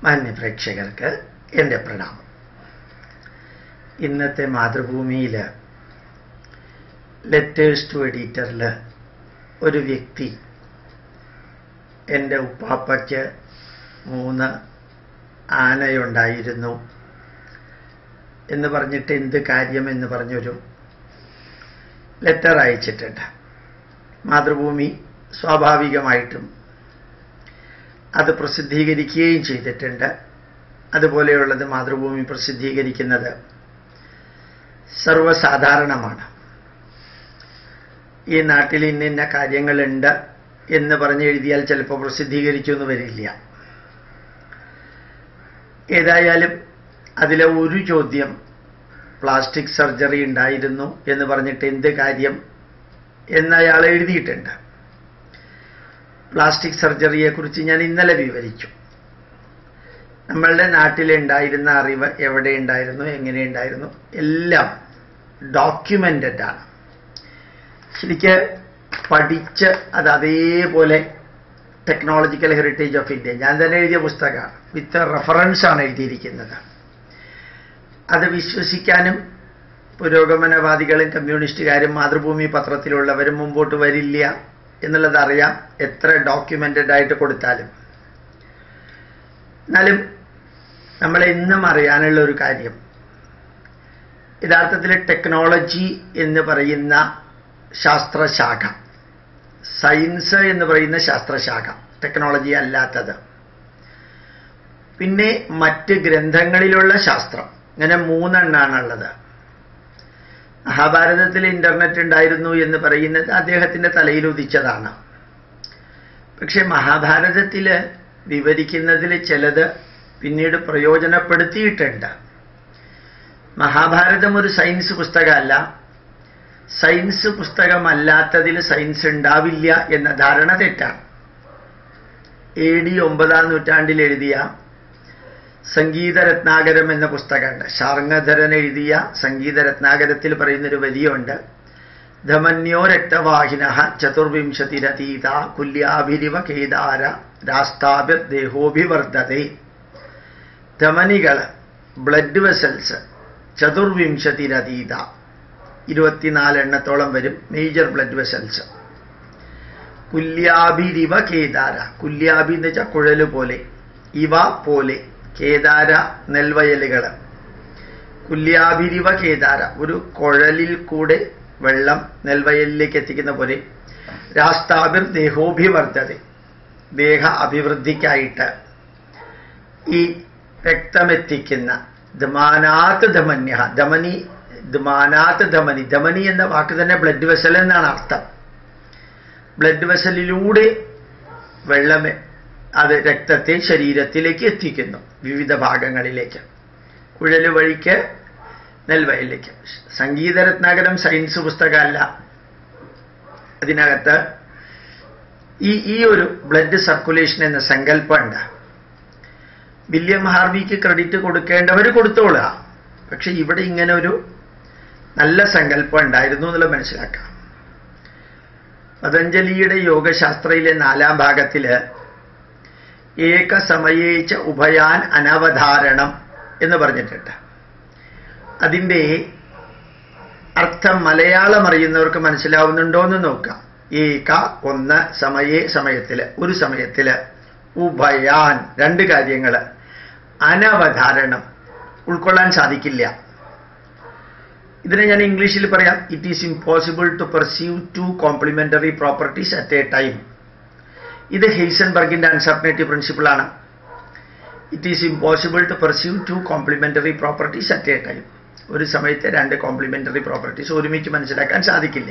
മാന്യ പ്രേക്ഷകർക്ക് എൻ്റെ പ്രണാമം ഇന്നത്തെ മാതൃഭൂമിയിൽ ലെറ്റേഴ്സ് ടു എഡിറ്ററിൽ ഒരു വ്യക്തി എൻ്റെ ഉപ്പാപ്പയ്ക്ക് മൂന്ന് ആനയുണ്ടായിരുന്നു എന്ന് പറഞ്ഞിട്ട് എന്ത് കാര്യം എന്ന് പറഞ്ഞൊരു ലെറ്റർ അയച്ചിട്ടുണ്ട് മാതൃഭൂമി സ്വാഭാവികമായിട്ടും അത് പ്രസിദ്ധീകരിക്കുകയും ചെയ്തിട്ടുണ്ട് അതുപോലെയുള്ളത് മാതൃഭൂമി പ്രസിദ്ധീകരിക്കുന്നത് സർവ്വസാധാരണമാണ് ഈ നാട്ടിൽ ഇന്ന ഇന്ന കാര്യങ്ങളുണ്ട് എന്ന് പറഞ്ഞ് എഴുതിയാൽ ചിലപ്പോൾ പ്രസിദ്ധീകരിച്ചു എന്ന് വരില്ല ഏതായാലും അതിലെ ഒരു ചോദ്യം പ്ലാസ്റ്റിക് സർജറി ഉണ്ടായിരുന്നു എന്ന് പറഞ്ഞിട്ട് എന്ത് കാര്യം എന്ന് അയാൾ എഴുതിയിട്ടുണ്ട് പ്ലാസ്റ്റിക് സർജറിയെക്കുറിച്ച് ഞാൻ ഇന്നലെ വിവരിച്ചു നമ്മളുടെ നാട്ടിലുണ്ടായിരുന്ന അറിവ് എവിടെ ഉണ്ടായിരുന്നു എങ്ങനെ ഉണ്ടായിരുന്നു എല്ലാം ഡോക്യുമെന്റഡ് ആണ് ശരിക്ക് പഠിച്ച് അത് അതേപോലെ ടെക്നോളജിക്കൽ ഹെറിറ്റേജ് ഓഫ് ഇന്ത്യ ഞാൻ തന്നെ എഴുതിയ പുസ്തകമാണ് വിത്ത് റെഫറൻസ് ആണ് എഴുതിയിരിക്കുന്നത് അത് വിശ്വസിക്കാനും പുരോഗമനവാദികളും കമ്മ്യൂണിസ്റ്റുകാരും മാതൃഭൂമി പത്രത്തിലുള്ളവരും മുമ്പോട്ട് വരില്ല എന്നുള്ളത് അറിയാം എത്ര ഡോക്യുമെന്റഡ് ആയിട്ട് കൊടുത്താലും എന്നാലും നമ്മൾ എന്നും അറിയാനുള്ള ഒരു കാര്യം യഥാർത്ഥത്തിൽ ടെക്നോളജി എന്ന് പറയുന്ന ശാസ്ത്രശാഖ സയൻസ് എന്ന് പറയുന്ന ശാസ്ത്രശാഖ ടെക്നോളജി അല്ലാത്തത് പിന്നെ മറ്റ് ഗ്രന്ഥങ്ങളിലുള്ള ശാസ്ത്രം ഇങ്ങനെ മൂന്നെണ്ണാണുള്ളത് മഹാഭാരതത്തിൽ ഇന്റർനെറ്റ് ഉണ്ടായിരുന്നു എന്ന് പറയുന്നത് അദ്ദേഹത്തിന്റെ തലയിൽ ഉദിച്ചതാണ് പക്ഷെ മഹാഭാരതത്തിൽ വിവരിക്കുന്നതിൽ ചിലത് പിന്നീട് പ്രയോജനപ്പെടുത്തിയിട്ടുണ്ട് മഹാഭാരതം ഒരു സയൻസ് പുസ്തകമല്ല സയൻസ് പുസ്തകമല്ലാത്തതിൽ സയൻസ് ഉണ്ടാവില്ല എന്ന ധാരണ തെറ്റാണ് എ ഡി ഒമ്പതാം നൂറ്റാണ്ടിൽ എഴുതിയ സംഗീതരത്നാകരം എന്ന പുസ്തകമുണ്ട് ശാർങ്ങധരൻ എഴുതിയ സംഗീതരത്നാകരത്തിൽ പറയുന്നൊരു വരിയുണ്ട് ധമന്യോ രക്തവാഹിന ചതുർവിംശതിരതീത കുല്യാഭിരിവ കേദാര രാസ്താഭിർ ദേഹോഭിവർദ്ധതേ ധമനികൾ ബ്ലഡ് വെസൽസ് ചതുർവിംശതിരതീത ഇരുപത്തിനാല് എണ്ണത്തോളം വരും മേജർ ബ്ലഡ് വെസൽസ് കുല്യാഭിരിവ കേദാര കുല്യാഭി എന്ന് വെച്ചാൽ കുഴല് പോലെ ഇവ പോലെ കേദാര നെൽവയലുകൾ കുല്യാഭിരിവ കേദാര ഒരു കുഴലിൽ കൂടെ വെള്ളം നെൽവയലിലേക്ക് എത്തിക്കുന്ന പോലെ രാസ്താഭിർ ദേഹോഭിവർദ്ധത ദേഹ അഭിവൃദ്ധിക്കായിട്ട് ഈ രക്തമെത്തിക്കുന്ന ധമാനാത്ത് ധമന്യ ധമനി ധമാനാത്ത് ധമനി ധമനി എന്ന വാക്ക് തന്നെ ബ്ലഡ് വെസൽ എന്നാണ് അർത്ഥം ബ്ലഡ് വെസലിലൂടെ വെള്ളം അത് രക്തത്തെ ശരീരത്തിലേക്ക് എത്തിക്കുന്നു വിവിധ ഭാഗങ്ങളിലേക്ക് കുഴല് വഴിക്ക് നെൽവയലിലേക്ക് സംഗീതരത്നാകരം സയൻസ് പുസ്തകമല്ല അതിനകത്ത് ഈ ഈ ഒരു ബ്ലഡ് സർക്കുലേഷൻ എന്ന സങ്കല്പമുണ്ട് വില്യം ഹാർവിക്ക് ക്രെഡിറ്റ് കൊടുക്കേണ്ടവർ കൊടുത്തോളുക പക്ഷെ ഇവിടെ ഇങ്ങനെ ഒരു നല്ല സങ്കല്പം ഉണ്ടായിരുന്നു എന്നുള്ളത് മനസ്സിലാക്കാം പതഞ്ജലിയുടെ യോഗശാസ്ത്രയിലെ നാലാം ഭാഗത്തില് ഏകസമയേച്ച ഉഭയാൻ അനവധാരണം എന്ന് പറഞ്ഞിട്ടുണ്ട് അതിൻ്റെ അർത്ഥം മലയാളം അറിയുന്നവർക്ക് മനസ്സിലാവുന്നുണ്ടോ എന്ന് നോക്കാം ഏക ഒന്ന് സമയേ സമയത്തില് ഒരു സമയത്തില് ഉഭയാൻ രണ്ട് കാര്യങ്ങൾ അനവധാരണം ഉൾക്കൊള്ളാൻ സാധിക്കില്ല ഇതിനെ ഞാൻ ഇംഗ്ലീഷിൽ പറയാം it is impossible to perceive two complementary properties at a time ഇത് ഹെയ്സൻബർഗിന്റെ അൺസർട്ടനിറ്റി പ്രിൻസിപ്പിൾ ആണ് it is impossible to perceive two complementary properties at a time ഒരു സമയത്ത് രണ്ട് കോംപ്ലിമെന്ററി പ്രോപ്പർട്ടീസ് ഒരുമിച്ച് മനസ്സിലാക്കാൻ സാധിക്കില്ല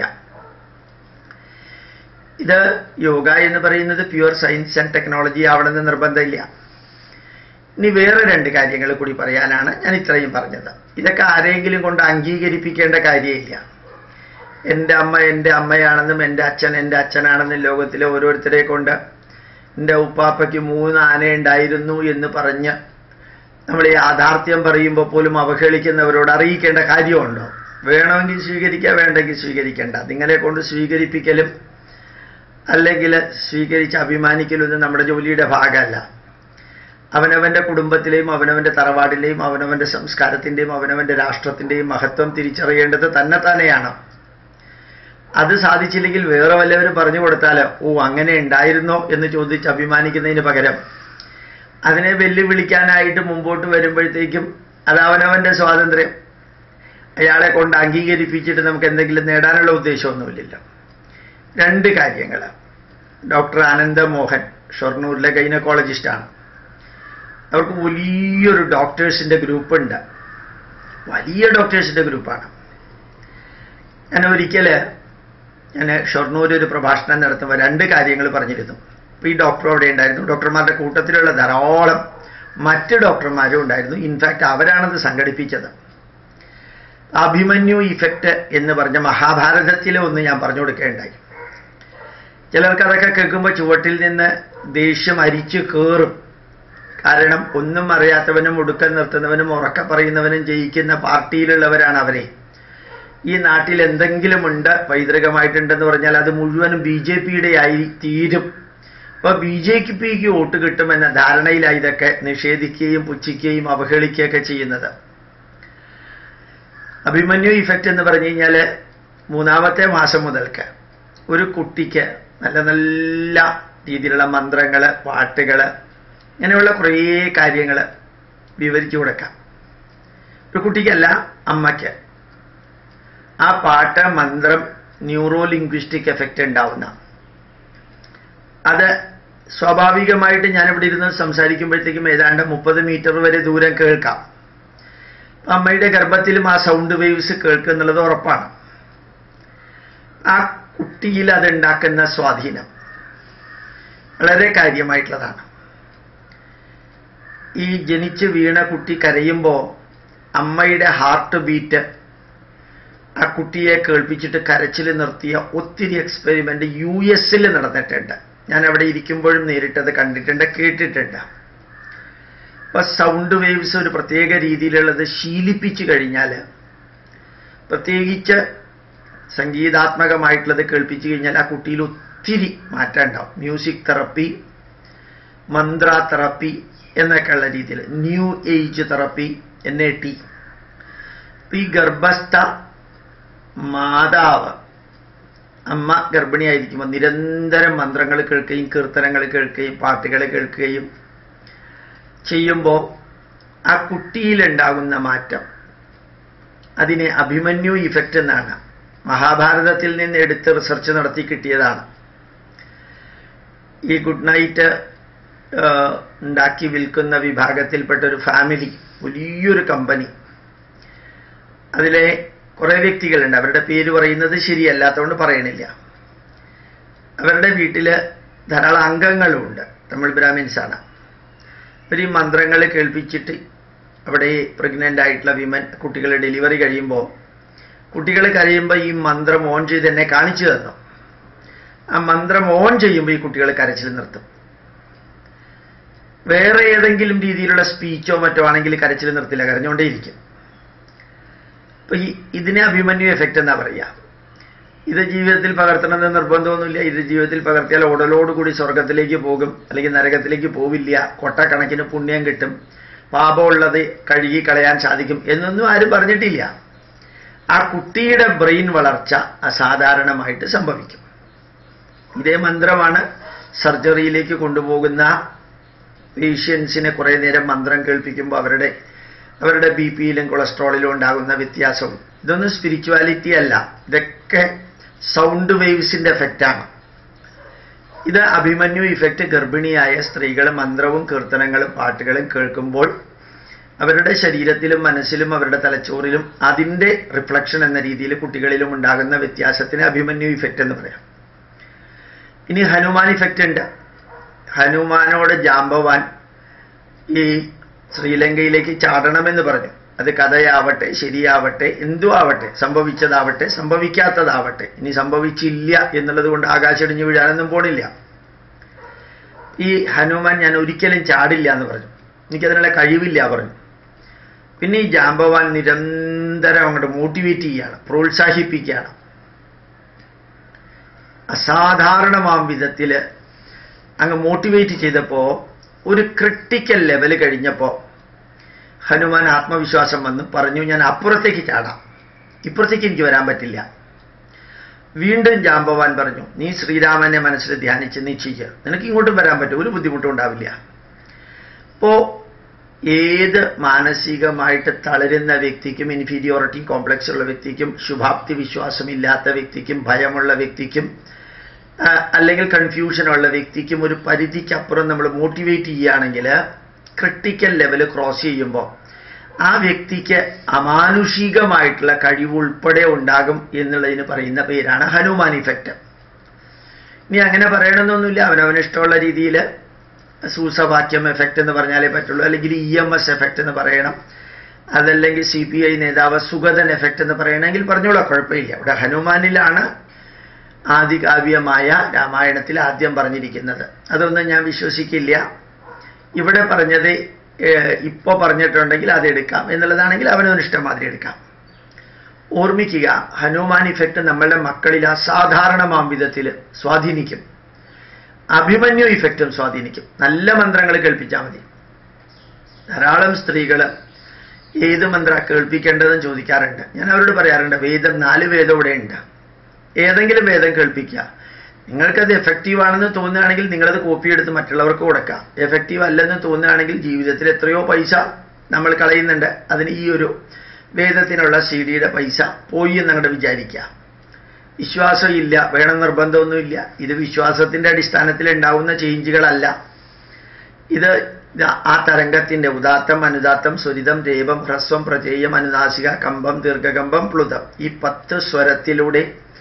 ഇത് യോഗ എന്ന് പറയുന്നത് പ്യുവർ സയൻസ് ആൻഡ് ടെക്നോളജി ആവണമെന്ന് നിർബന്ധമില്ല ഇനി വേറെ രണ്ട് കാര്യങ്ങൾ കൂടി പറയാനാണ് ഞാൻ ഇത്രയും പറഞ്ഞത് ഇതൊക്കെ ആരെങ്കിലും കൊണ്ട് അംഗീകരിപ്പിക്കേണ്ട കാര്യമില്ല എൻ്റെ അമ്മ എൻ്റെ അമ്മയാണെന്നും എൻ്റെ അച്ഛൻ എൻ്റെ അച്ഛനാണെന്നും ലോകത്തിലെ ഓരോരുത്തരെ കൊണ്ട് എൻ്റെ ഉപ്പാപ്പയ്ക്ക് മൂന്ന് ആനയുണ്ടായിരുന്നു എന്ന് പറഞ്ഞ് നമ്മൾ ഈ യാഥാർത്ഥ്യം പറയുമ്പോൾ പോലും അവഹേളിക്കുന്നവരോട് അറിയിക്കേണ്ട കാര്യമുണ്ടോ വേണമെങ്കിൽ സ്വീകരിക്കുക വേണ്ടെങ്കിൽ സ്വീകരിക്കേണ്ട നിങ്ങളെ കൊണ്ട് സ്വീകരിപ്പിക്കലും അല്ലെങ്കിൽ സ്വീകരിച്ച് അഭിമാനിക്കലൊന്നും നമ്മുടെ ജോലിയുടെ ഭാഗമല്ല അവനവന്റെ കുടുംബത്തിലെയും അവനവന്റെ തറവാടിലെയും അവനവന്റെ സംസ്കാരത്തിന്റെയും അവനവന്റെ രാഷ്ട്രത്തിന്റെയും മഹത്വം തിരിച്ചറിയേണ്ടത് തന്നെ തന്നെയാണ് അത് സാധിച്ചില്ലെങ്കിൽ വേറെ വല്ലവരും പറഞ്ഞു കൊടുത്താൽ ഓ അങ്ങനെ ഉണ്ടായിരുന്നോ എന്ന് ചോദിച്ച് അഭിമാനിക്കുന്നതിന് പകരം അതിനെ വെല്ലുവിളിക്കാനായിട്ട് മുമ്പോട്ട് വരുമ്പോഴത്തേക്കും അത് അവനവന്റെ സ്വാതന്ത്ര്യം അയാളെ കൊണ്ട് അംഗീകരിപ്പിച്ചിട്ട് നമുക്ക് എന്തെങ്കിലും നേടാനുള്ള ഉദ്ദേശമൊന്നുമില്ലല്ലോ രണ്ട് കാര്യങ്ങൾ ഡോക്ടർ ആനന്ദമോഹൻ ഷൊർണൂരിലെ ഗൈനക്കോളജിസ്റ്റാണ് അവർക്ക് വലിയൊരു ഡോക്ടേഴ്സിന്റെ ഗ്രൂപ്പുണ്ട് വലിയ ഡോക്ടേഴ്സിന്റെ ഗ്രൂപ്പാണ് ഞാൻ ഒരിക്കല് ഞാൻ ഷൊർണൂർ ഒരു പ്രഭാഷണം നടത്തുമ്പോൾ രണ്ട് കാര്യങ്ങൾ പറഞ്ഞിരുന്നു അപ്പോൾ ഈ ഡോക്ടർ അവിടെ ഉണ്ടായിരുന്നു ഡോക്ടർമാരുടെ കൂട്ടത്തിലുള്ള ധാരാളം മറ്റ് ഡോക്ടർമാരും ഉണ്ടായിരുന്നു ഇൻഫാക്റ്റ് അവരാണത് സംഘടിപ്പിച്ചത് അഭിമന്യു ഇഫക്റ്റ് എന്ന് പറഞ്ഞ മഹാഭാരതത്തിലെ ഒന്ന് ഞാൻ പറഞ്ഞു കൊടുക്കുകയുണ്ടായി ചിലർക്ക് അതൊക്കെ കേൾക്കുമ്പോൾ ചുവട്ടിൽ നിന്ന് ദേഷ്യം അരിച്ചു കയറും കാരണം ഒന്നും അറിയാത്തവനും ഒടുക്കം നിർത്തുന്നവനും ഉറക്ക പറയുന്നവനും ജയിക്കുന്ന പാർട്ടിയിലുള്ളവരാണ് അവരെ ഈ നാട്ടിൽ എന്തെങ്കിലും ഉണ്ട് പൈതൃകമായിട്ടുണ്ടെന്ന് പറഞ്ഞാൽ അത് മുഴുവനും ബി ജെ പിയുടെ ആയി തീരും അപ്പൊ ബി ജെ പിക്ക് വോട്ട് കിട്ടുമെന്ന ധാരണയിലായി ഇതൊക്കെ നിഷേധിക്കുകയും പുച്ഛിക്കുകയും അവഹേളിക്കുകയൊക്കെ ചെയ്യുന്നത് അഭിമന്യു ഇഫക്റ്റ് എന്ന് പറഞ്ഞു കഴിഞ്ഞാൽ മൂന്നാമത്തെ മാസം മുതൽക്ക് ഒരു കുട്ടിക്ക് നല്ല നല്ല രീതിയിലുള്ള മന്ത്രങ്ങൾ പാട്ടുകൾ ഇങ്ങനെയുള്ള കുറേ കാര്യങ്ങൾ വിവരിച്ചു കൊടുക്കാം ഒരു കുട്ടിക്കല്ല അമ്മയ്ക്ക് ആ പാട്ട് മന്ത്രം ന്യൂറോ ലിംഗ്വിസ്റ്റിക് എഫക്റ്റ് ഉണ്ടാവുന്ന അത് സ്വാഭാവികമായിട്ട് ഞാനിവിടെ ഇരുന്ന് സംസാരിക്കുമ്പോഴത്തേക്കും ഏതാണ്ട് മുപ്പത് മീറ്റർ വരെ ദൂരം കേൾക്കാം അമ്മയുടെ ഗർഭത്തിലും ആ സൗണ്ട് വേവ്സ് കേൾക്കുന്നുള്ളത് ഉറപ്പാണ് ആ കുട്ടിയിൽ അതുണ്ടാക്കുന്ന സ്വാധീനം വളരെ കാര്യമായിട്ടുള്ളതാണ് ഈ ജനിച്ച് വീണ കുട്ടി കരയുമ്പോൾ അമ്മയുടെ ഹാർട്ട് ബീറ്റ് ആ കുട്ടിയെ കേൾപ്പിച്ചിട്ട് കരച്ചിൽ നിർത്തിയ ഒത്തിരി എക്സ്പെരിമെന്റ് യു എസിൽ നടന്നിട്ടുണ്ട് ഞാൻ അവിടെ ഇരിക്കുമ്പോഴും നേരിട്ടത് കണ്ടിട്ടുണ്ട് കേട്ടിട്ടുണ്ട് അപ്പൊ സൗണ്ട് വേവ്സ് ഒരു പ്രത്യേക രീതിയിലുള്ളത് ശീലിപ്പിച്ചു കഴിഞ്ഞാൽ പ്രത്യേകിച്ച് സംഗീതാത്മകമായിട്ടുള്ളത് കേൾപ്പിച്ചു കഴിഞ്ഞാൽ ആ കുട്ടിയിൽ ഒത്തിരി മാറ്റം ഉണ്ടാവും മ്യൂസിക് തെറപ്പി മന്ത്ര തെറപ്പി എന്നൊക്കെയുള്ള രീതിയിൽ new age therapy N A T ഈ ഗർഭസ്ഥ മാതാവ് അമ്മ ഗർഭിണിയായിരിക്കുമ്പോൾ നിരന്തരം മന്ത്രങ്ങൾ കേൾക്കുകയും കീർത്തനങ്ങൾ കേൾക്കുകയും പാട്ടുകൾ കേൾക്കുകയും ചെയ്യുമ്പോൾ ആ കുട്ടിയിലുണ്ടാകുന്ന മാറ്റം അതിനെ അഭിമന്യു ഇഫക്റ്റ് എന്നാണ് മഹാഭാരതത്തിൽ നിന്ന് എടുത്ത് റിസർച്ച് നടത്തി കിട്ടിയതാണ് ഈ ഗുഡ് നൈറ്റ് ഉണ്ടാക്കി വിൽക്കുന്ന വിഭാഗത്തിൽപ്പെട്ട ഒരു ഫാമിലി വലിയൊരു കമ്പനി അതിലെ കുറേ വ്യക്തികളുണ്ട് അവരുടെ പേര് പറയുന്നത് ശരിയല്ലാത്തതുകൊണ്ട് പറയണില്ല അവരുടെ വീട്ടിൽ ധാരാളം അംഗങ്ങളുമുണ്ട് തമിഴ് ബ്രാഹ്മിൻസ് ആണ് അവർ ഈ മന്ത്രങ്ങൾ കേൾപ്പിച്ചിട്ട് അവിടെ പ്രഗ്നൻ്റ് ആയിട്ടുള്ള വിമൻ കുട്ടികൾ ഡെലിവറി കഴിയുമ്പോൾ കുട്ടികൾ കരയുമ്പോൾ ഈ മന്ത്രം ഓൺ ചെയ്ത് എന്നെ കാണിച്ചു തന്നു ആ മന്ത്രം ഓൺ ചെയ്യുമ്പോൾ ഈ കുട്ടികൾ കരച്ചിൽ നിർത്തും വേറെ ഏതെങ്കിലും രീതിയിലുള്ള സ്പീച്ചോ മറ്റോ ആണെങ്കിൽ കരച്ചിൽ നിർത്തില്ല കരഞ്ഞുകൊണ്ടേയിരിക്കും അപ്പൊ ഈ ഇതിനെ അഭിമന്യു എഫക്റ്റ് എന്നാ പറയുക ഇത് ജീവിതത്തിൽ പകർത്തണമെന്ന് നിർബന്ധമൊന്നുമില്ല ഇത് ജീവിതത്തിൽ പകർത്തിയാൽ ഉടലോടുകൂടി സ്വർഗത്തിലേക്ക് പോകും അല്ലെങ്കിൽ നരകത്തിലേക്ക് പോവില്ല കൊട്ടക്കണക്കിന് പുണ്യം കിട്ടും പാപമുള്ളത് കഴുകി കളയാൻ സാധിക്കും എന്നൊന്നും ആരും പറഞ്ഞിട്ടില്ല ആ കുട്ടിയുടെ ബ്രെയിൻ വളർച്ച അസാധാരണമായിട്ട് സംഭവിക്കും ഇതേ മന്ത്രമാണ് സർജറിയിലേക്ക് കൊണ്ടുപോകുന്ന പേഷ്യൻസിനെ കുറേ നേരം മന്ത്രം കേൾപ്പിക്കുമ്പോൾ അവരുടെ അവരുടെ ബി പിയിലും കൊളസ്ട്രോളിലും ഉണ്ടാകുന്ന വ്യത്യാസവും ഇതൊന്നും സ്പിരിച്വാലിറ്റി അല്ല ഇതൊക്കെ സൗണ്ട് വേവ്സിന്റെ എഫക്റ്റാണ് ഇത് അഭിമന്യു ഇഫക്റ്റ് ഗർഭിണിയായ സ്ത്രീകൾ മന്ത്രവും കീർത്തനങ്ങളും പാട്ടുകളും കേൾക്കുമ്പോൾ അവരുടെ ശരീരത്തിലും മനസ്സിലും അവരുടെ തലച്ചോറിലും അതിൻ്റെ റിഫ്ലക്ഷൻ എന്ന രീതിയിൽ കുട്ടികളിലും ഉണ്ടാകുന്ന വ്യത്യാസത്തിന് അഭിമന്യു ഇഫക്റ്റ് എന്ന് പറയാം ഇനി ഹനുമാൻ ഇഫക്റ്റ് ഉണ്ട് ഹനുമാനോട് ജാമ്പവാൻ ഈ ശ്രീലങ്കയിലേക്ക് ചാടണമെന്ന് പറഞ്ഞു അത് കഥയാവട്ടെ ശരിയാവട്ടെ എന്തു ആവട്ടെ സംഭവിച്ചതാവട്ടെ സംഭവിക്കാത്തതാവട്ടെ ഇനി സംഭവിച്ചില്ല എന്നുള്ളത് കൊണ്ട് ആകാശടിഞ്ഞു വീഴാനൊന്നും പോണില്ല ഈ ഹനുമാൻ ഞാൻ ഒരിക്കലും ചാടില്ല എന്ന് പറഞ്ഞു എനിക്കതിനുള്ള കഴിവില്ല പറഞ്ഞു പിന്നെ ഈ ജാമ്പവാൻ നിരന്തരം അങ്ങോട്ട് മോട്ടിവേറ്റ് ചെയ്യാണ് പ്രോത്സാഹിപ്പിക്കുകയാണ് അസാധാരണമാം വിധത്തിൽ അങ്ങ് മോട്ടിവേറ്റ് ചെയ്തപ്പോൾ ഒരു ക്രിട്ടിക്കൽ ലെവൽ കഴിഞ്ഞപ്പോൾ ഹനുമാൻ ആത്മവിശ്വാസം വന്ന് പറഞ്ഞു ഞാൻ അപ്പുറത്തേക്ക് ചാടാം ഇപ്പുറത്തേക്ക് എനിക്ക് വരാൻ പറ്റില്ല വീണ്ടും ജാമ്പവാൻ പറഞ്ഞു നീ ശ്രീരാമനെ മനസ്സിൽ ധ്യാനിച്ച് നീ ചെയ്യുക നിനക്ക് ഇങ്ങോട്ടും വരാൻ പറ്റും ഒരു ബുദ്ധിമുട്ടും ഉണ്ടാവില്ല അപ്പോ ഏത് മാനസികമായിട്ട് തളരുന്ന വ്യക്തിക്കും ഇൻഫീരിയോറിറ്റി കോംപ്ലക്സ് ഉള്ള വ്യക്തിക്കും ശുഭാപ്തി വിശ്വാസമില്ലാത്ത വ്യക്തിക്കും ഭയമുള്ള വ്യക്തിക്കും ആ, അല്ലെങ്കിൽ കൺഫ്യൂഷൻ ഉള്ള വ്യക്തിക്കും ഒരു പരിധിക്കപ്പുറം നമ്മൾ മോട്ടിവേറ്റ് ചെയ്യുകയാണെങ്കിൽ ക്രിട്ടിക്കൽ ലെവൽ ക്രോസ് ചെയ്യുമ്പോൾ ആ വ്യക്തിക്ക് അമാനുഷികമായിട്ടുള്ള കഴിവ് ഉൾപ്പെടെ ഉണ്ടാകും എന്നുള്ളതിന് പറയുന്ന പേരാണ് ഹനുമാൻ ഇഫക്റ്റ് ഇനി അങ്ങനെ പറയണമെന്നൊന്നുമില്ല അവനവന് ഇഷ്ടമുള്ള രീതിയിൽ സൂസവാക്യം എഫക്റ്റ് എന്ന് പറഞ്ഞാലേ പറ്റുള്ളൂ അല്ലെങ്കിൽ ഇ എം എസ് എഫക്റ്റ് എന്ന് പറയണം അതല്ലെങ്കിൽ സി പി ഐ നേതാവ് സുഗതൻ എഫക്റ്റ് എന്ന് പറയണമെങ്കിൽ പറഞ്ഞോളാം കുഴപ്പമില്ല ഇവിടെ ഹനുമാനിലാണ് ആദികാവ്യമായ രാമായണത്തിൽ ആദ്യം പറഞ്ഞിരിക്കുന്നത് അതൊന്നും ഞാൻ വിശ്വസിക്കില്ല ഇവിടെ പറഞ്ഞത് ഏഹ്, ഇപ്പൊ പറഞ്ഞിട്ടുണ്ടെങ്കിൽ അത് എടുക്കാം എന്നുള്ളതാണെങ്കിൽ അവനവന് ഇഷ്ടം മാതിരി എടുക്കാം ഓർമ്മിക്കുക ഹനുമാൻ ഇഫക്റ്റ് നമ്മളുടെ മക്കളിൽ അസാധാരണമാം വിധത്തിൽ സ്വാധീനിക്കും അഭിമന്യു ഇഫക്റ്റും സ്വാധീനിക്കും നല്ല മന്ത്രങ്ങൾ കേൾപ്പിച്ചാൽ മതി ധാരാളം സ്ത്രീകൾ ഏത് മന്ത്ര കേൾപ്പിക്കേണ്ടതെന്ന് ചോദിക്കാറുണ്ട് ഞാൻ അവരോട് പറയാറുണ്ട് വേദം നാല് വേദം ഇവിടെ ഉണ്ട് ഏതെങ്കിലും വേദം കേൾപ്പിക്കുക നിങ്ങൾക്കത് എഫക്റ്റീവ് ആണെന്ന് തോന്നുകയാണെങ്കിൽ നിങ്ങളത് കോപ്പി എടുത്ത് മറ്റുള്ളവർക്ക് കൊടുക്കാം എഫക്റ്റീവ് അല്ലെന്ന് തോന്നുകയാണെങ്കിൽ ജീവിതത്തിൽ എത്രയോ പൈസ നമ്മൾ കളയുന്നുണ്ട് അതിന് ഈ ഒരു വേദത്തിനുള്ള സി ഡിയുടെ പൈസ പോയി എന്നങ്ങോട്ട് വിചാരിക്കുക വിശ്വാസം ഇല്ല വേണം നിർബന്ധമൊന്നുമില്ല ഇത് വിശ്വാസത്തിന്റെ അടിസ്ഥാനത്തിൽ ഉണ്ടാവുന്ന ചേഞ്ചുകളല്ല ഇത് ഇത് ആ തരംഗത്തിന്റെ ഉദാത്തം അനുദാത്തം സ്വരിതം രേപം ഹ്രസ്വം പ്രചേയം അനുനാസിക കമ്പം ദീർഘകമ്പം പ്ലുതം ഈ പത്ത് സ്വരത്തിലൂടെ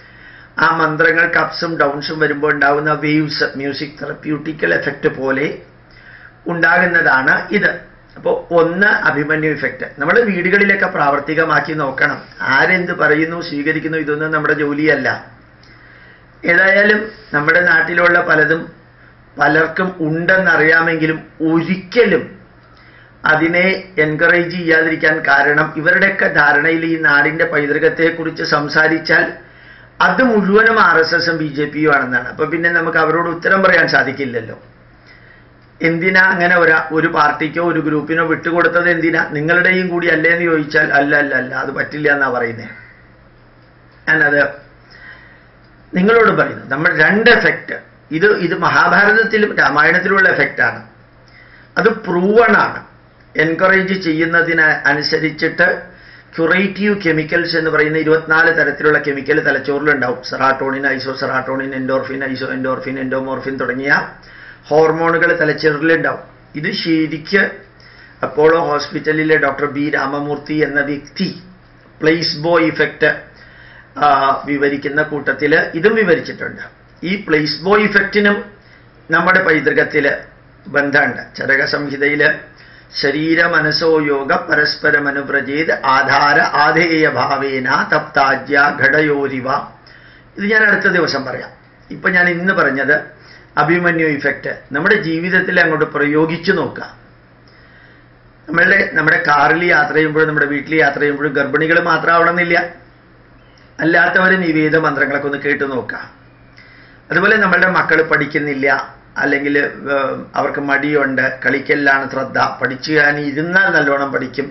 ആ മന്ത്രങ്ങൾക്ക് അപ്സും ഡൗൺസും വരുമ്പോൾ ഉണ്ടാകുന്ന വേവ്സ് മ്യൂസിക് തെറപ്യൂട്ടിക്കൽ എഫക്റ്റ് പോലെ ഉണ്ടാകുന്നതാണ് ഇത് അപ്പോൾ ഒന്ന് അഭിമന്യു ഇഫക്റ്റ് നമ്മൾ വീടുകളിലൊക്കെ പ്രാവർത്തികമാക്കി നോക്കണം ആരെന്ത് പറയുന്നു സ്വീകരിക്കുന്നു ഇതൊന്നും നമ്മുടെ ജോലിയല്ല ഏതായാലും നമ്മുടെ നാട്ടിലുള്ള പലതും പലർക്കും ഉണ്ടെന്നറിയാമെങ്കിലും ഒരിക്കലും അതിനെ എൻകറേജ് ചെയ്യാതിരിക്കാൻ കാരണം ഇവരുടെയൊക്കെ ധാരണയിൽ ഈ നാടിന്റെ പൈതൃകത്തെക്കുറിച്ച് സംസാരിച്ചാൽ അത് മുഴുവനും ആർ എസ് എസും ബി ജെ പിയും ആണെന്നാണ് അപ്പൊ പിന്നെ നമുക്ക് അവരോട് ഉത്തരം പറയാൻ സാധിക്കില്ലല്ലോ എന്തിനാ അങ്ങനെ ഒരാ ഒരു പാർട്ടിക്കോ ഒരു ഗ്രൂപ്പിനോ വിട്ടുകൊടുത്തത് എന്തിനാ നിങ്ങളുടെയും കൂടി അല്ലേ എന്ന് ചോദിച്ചാൽ അല്ല അല്ല അല്ല അത് പറ്റില്ല എന്നാ പറയുന്നത് ഞാനത് നിങ്ങളോട് പറയുന്നു നമ്മൾ രണ്ട് എഫക്റ്റ് ഇത് ഇത് മഹാഭാരതത്തിലും രാമായണത്തിലുമുള്ള എഫക്റ്റാണ് അത് പ്രൂവൺ ആണ് എൻകറേജ് ചെയ്യുന്നതിന് അനുസരിച്ചിട്ട് ക്യുറേറ്റീവ് കെമിക്കൽസ് എന്ന് പറയുന്ന ഇരുപത്തിനാല് തരത്തിലുള്ള കെമിക്കൽ തലച്ചോറിലുണ്ടാവും serotonin iso serotonin endorphin iso endorphin endomorphin തുടങ്ങിയ ഹോർമോണുകൾ തലച്ചോറിലുണ്ടാവും ഇത് ശരിക്ക് അപ്പോളോ ഹോസ്പിറ്റലിലെ ഡോക്ടർ ബി രാമമൂർത്തി എന്ന വ്യക്തി പ്ലേസ് ബോ ഇഫക്റ്റ് വിവരിക്കുന്ന കൂട്ടത്തിൽ ഇതും വിവരിച്ചിട്ടുണ്ട് ഈ പ്ലേസ് ബോ ഇഫക്റ്റിനും നമ്മുടെ പൈതൃകത്തിൽ ബന്ധമുണ്ട് ചരക സംഹിതയിൽ ശരീര മനസ്സോ യോഗ പരസ്പരം അനുപ്രജേത് ആധാര ആധേയ ഭാവേന തപ്താജ്യ ഘടയോരിവ ഇത് ഞാൻ അടുത്ത ദിവസം പറയാം ഇപ്പൊ ഞാൻ ഇന്ന് പറഞ്ഞത് അഭിമന്യു ഇഫക്റ്റ് നമ്മുടെ ജീവിതത്തിൽ അങ്ങോട്ട് പ്രയോഗിച്ചു നോക്കുക നമ്മളുടെ നമ്മുടെ കാറിൽ യാത്ര ചെയ്യുമ്പോഴും നമ്മുടെ വീട്ടിൽ യാത്ര ചെയ്യുമ്പോഴും ഗർഭിണികൾ മാത്രമാവണമെന്നില്ല അല്ലാത്തവരും ഈ വേദ മന്ത്രങ്ങളൊക്കെ ഒന്ന് കേട്ടു നോക്കുക അതുപോലെ നമ്മളുടെ മക്കൾ പഠിക്കുന്നില്ല അല്ലെങ്കിൽ ഏർ, അവർക്ക് മടിയുണ്ട് കളിക്കലിലാണ് ശ്രദ്ധ പഠിക്കാൻ ഇരുന്നാൽ നല്ലോണം പഠിക്കും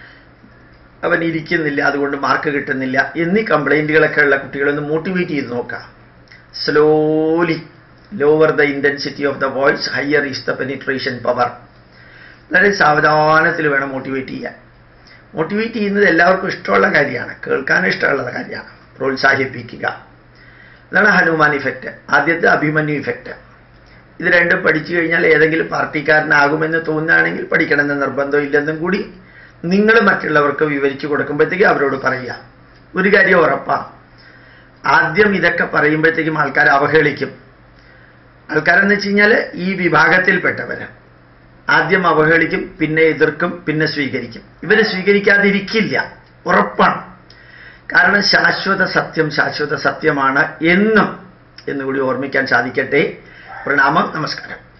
അവൻ ഇരിക്കുന്നില്ല അതുകൊണ്ട് മാർക്ക് കിട്ടുന്നില്ല എന്നീ കംപ്ലൈൻറ്റുകളൊക്കെ ഉള്ള കുട്ടികളൊന്ന് മോട്ടിവേറ്റ് ചെയ്ത് നോക്കാം slowly lower the intensity of the voice higher is the penetration power വളരെ സാവധാനത്തിൽ വേണം മോട്ടിവേറ്റ് ചെയ്യാൻ മോട്ടിവേറ്റ് ചെയ്യുന്നത് എല്ലാവർക്കും ഇഷ്ടമുള്ള കാര്യമാണ് കേൾക്കാൻ ഇഷ്ടമുള്ള കാര്യമാണ് പ്രോത്സാഹിപ്പിക്കുക അതാണ് ഹനുമാൻ ഇഫക്റ്റ് ആദ്യത്തെ അഭിമന്യു ഇഫക്റ്റ് ഇത് രണ്ടും പഠിച്ചു കഴിഞ്ഞാൽ ഏതെങ്കിലും പാർട്ടിക്കാരനാകുമെന്ന് തോന്നുകയാണെങ്കിൽ പഠിക്കണമെന്ന് നിർബന്ധം ഇല്ലെന്നും കൂടി നിങ്ങൾ മറ്റുള്ളവർക്ക് വിവരിച്ചു കൊടുക്കുമ്പോഴത്തേക്ക് അവരോട് പറയുക ഒരു കാര്യം ഉറപ്പാണ് ആദ്യം ഇതൊക്കെ പറയുമ്പോഴത്തേക്കും ആൾക്കാർ അവഹേളിക്കും ആൾക്കാരെന്ന് വെച്ച് കഴിഞ്ഞാൽ ഈ വിഭാഗത്തിൽപ്പെട്ടവര് ആദ്യം അവഹേളിക്കും പിന്നെ എതിർക്കും പിന്നെ സ്വീകരിക്കും ഇവര് സ്വീകരിക്കാതിരിക്കില്ല ഉറപ്പാണ് കാരണം ശാശ്വത സത്യം ശാശ്വത സത്യമാണ് എന്നും എന്നുകൂടി ഓർമ്മിക്കാൻ സാധിക്കട്ടെ പ്രണാമം നമസ്കാരം